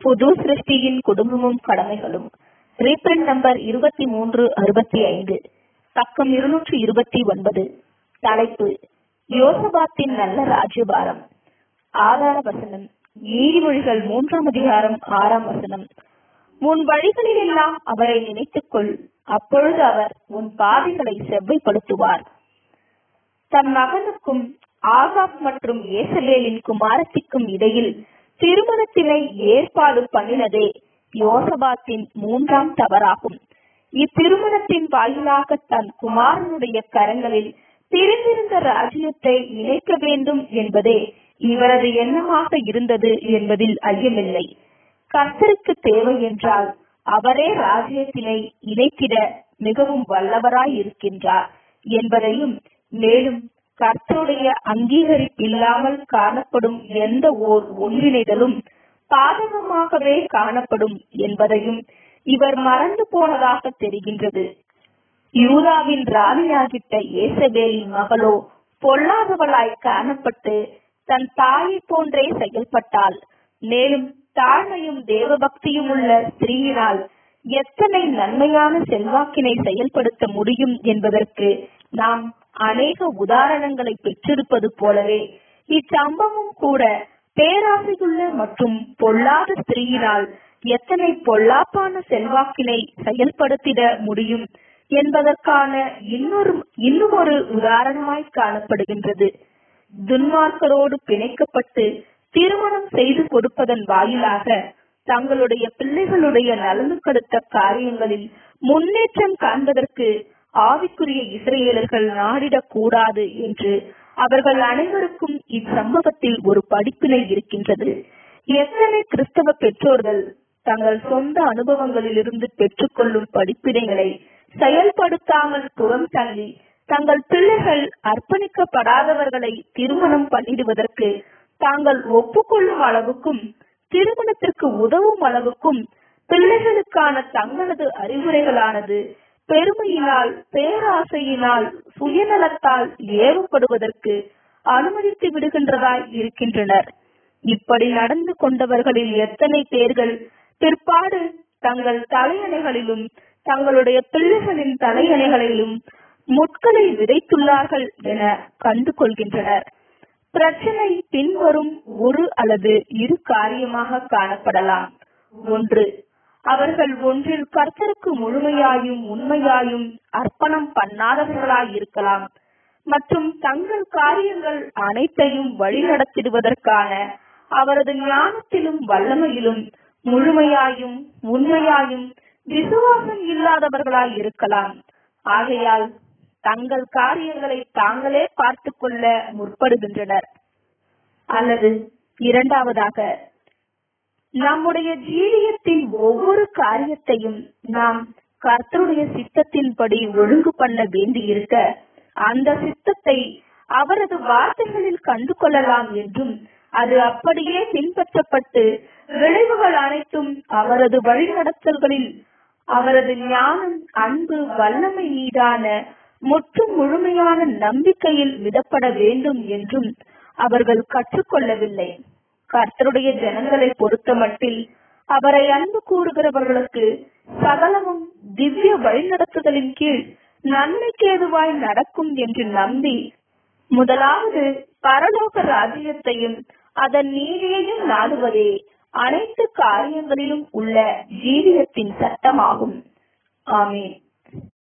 புது சிருஷ்டியின் குடும்பமும் கடமைகளும் reprint number இருபத்தி மூன்று அறுபத்தி ஐந்து பக்கம் இருநூற்றி இருபத்தி ஒன்பது தலைப்பு யோசபாத்தின் நல்ல ராஜ்யபாரம் ஆதார வசனம் நீதிமொழிகள் மூன்றாம் அதிகாரம் ஆறாம் வசனம் உன் வழிகளில் எல்லாம் அவரை நினைத்துக்கொள் அப்பொழுது அவர் உன் பாதைகளை செவ்வைப்படுத்துவார் தன் மகனுக்கும் ஆகாப் மற்றும் ஏசபேலின் குமாரத்திக்கும் இடையில் திருமணத்தினை ஏற்பாடு பண்ணினதே யோசபாத்தின் மூன்றாம் தவறாகும் இத்திருமணத்தின் வாயிலாக தன் குமாரனுடைய கரங்களில் பிரிந்திருந்த ராஜ்யத்தை இணைக்க வேண்டும் என்பதே இவரது எண்ணமாக இருந்தது என்பதில் ஐயமில்லை கர்த்தருக்கு தேவை என்றால் அவரே ராஜ்யத்தினை இணைத்திட மிகவும் வல்லவராய் இருக்கின்றார் என்பதையும் மேலும் கர்த்தருடைய அங்கீகரிப்பில்லாமல் காணப்படும் எந்த ஓர் ஒன்றிணைதலும் பாதகமாகவே காணப்படும் என்பதையும் இவர் மறந்து போனதாக தெரிகின்றது யூதாவின் ராணியாகிட்ட ஏசபேலின் மகளோ பொல்லாதவளாய் காணப்பட்டு தன் தாயை போன்றே செயல்பட்டாள் மேலும் தாழ்மையும் தேவபக்தியும் உள்ள ஸ்திரீயினால் எத்தனை நன்மையான செல்வாக்கினை செயல்படுத்த முடியும் என்பதற்கு நாம் அநேக உதாரணங்களை பெற்றிருப்பது போலவே இச்சம்பவம் கூட பேராசையுள்ள மற்றும் பொல்லாத ஸ்திரீயினால் எத்தனை பொல்லாப்பான செல்வாக்கினை செயல்படுத்திட முடியும் என்பதற்கான இன்னொரு இன்னும் ஒரு உதாரணமாய் காணப்படுகின்றது துன்மார்க்கரோடு பிணைக்கப்பட்டு திருமணம் செய்து கொடுப்பதன் வாயிலாக தங்களுடைய பிள்ளைகளுடைய நலனுக்கடுத்த காரியங்களில் முன்னேற்றம் காண்பதற்கு ஆவிக்குரிய இஸ்ரேலர்கள் நாடிடக் கூடாது என்று அவர்கள் அனைவருக்கும் இச்சம்பவத்தில் ஒரு படிப்பினை இருக்கின்றது எத்தனை கிறிஸ்தவ பெற்றோர்கள் தங்கள் சொந்த அனுபவங்களிலிருந்து பெற்றுக்கொள்ளும் படிப்பினைகளை செயல்படுத்தாமல் புறம் தள்ளி தங்கள் பிள்ளைகள் அர்ப்பணிக்கப்படாதவர்களை திருமணம் பண்ணிடுவதற்கு தாங்கள் ஒப்புக்கொள்ளும் அளவுக்கும் திருமணத்திற்கு உதவும் அளவுக்கும் பிள்ளைகளுக்கான தங்களது அறிவுரைகளானது பெருமையினால் பேராசையினால் சுயநலத்தால் ஏவப்படுவதற்கு அனுமதித்து விடுகின்றதாய் இருக்கின்றனர் இப்படி நடந்து கொண்டவர்களில் எத்தனை பேர்கள் பிற்பாடு தங்கள் தலையணைகளிலும் தங்களுடைய பிள்ளைகளின் தலையணைகளிலும் முட்களை விதைத்துள்ளார்கள் என கண்டு கொள்கின்றனர் பிரச்சனை பின்வரும் ஒரு அல்லது இரு காரியமாக காணப்படலாம் ஒன்று அவர்கள் ஒன்றில் கர்த்தருக்கு முழுமையாயும் உண்மையாயும் அர்ப்பணம் பண்ணாதவர்களாய் இருக்கலாம் மற்றும் தங்கள் காரியங்கள் அனைத்தையும் வழிநடத்திடுவதற்கான அவரது ஞானத்திலும் வல்லமையிலும் முழுமையாயும் உண்மையாயும் விசுவாசம் இல்லாதவர்களாய் இருக்கலாம் ஆகையால் தங்கள் காரியங்களை தாங்களே பார்த்து கொள்ள முற்படுகின்றனர் அல்லது இரண்டாவதாக நம்முடைய ஜீவியத்தின் ஒவ்வொரு காரியத்தையும் நாம் கர்த்தருடைய சித்தத்தின்படி ஒழுங்கு பண்ண வேண்டியிருக்க அந்த சித்தத்தை அவரது வார்த்தைகளில் கண்டு கொள்ளலாம் என்றும் அது அப்படியே பின்பற்றப்பட்டு விளைவுகள் அனைத்தும் அவரது வழிநடத்தல்களில் அவரது ஞானம் அன்பு வல்லமை மீதான முற்றும் முழுமையான நம்பிக்கையில் விடப்பட வேண்டும் என்றும் அவர்கள் கற்றுக்கொள்ளவில்லை கர்த்தருடைய ஜனங்களை பொறுத்த மட்டில் அவரை அன்பு கூறுகிறவர்களுக்கு சகலமும் திவ்ய வழிநடத்துதலின் கீழ் நன்மைக்கேதுவாய் நடக்கும் என்று நம்பி முதலாவது பரலோக ராஜ்யத்தையும் அதன் நீதியையும் நாடுவதே அனைத்து காரியங்களிலும் உள்ள ஜீவியத்தின் சட்டமாகும் ஆமேன்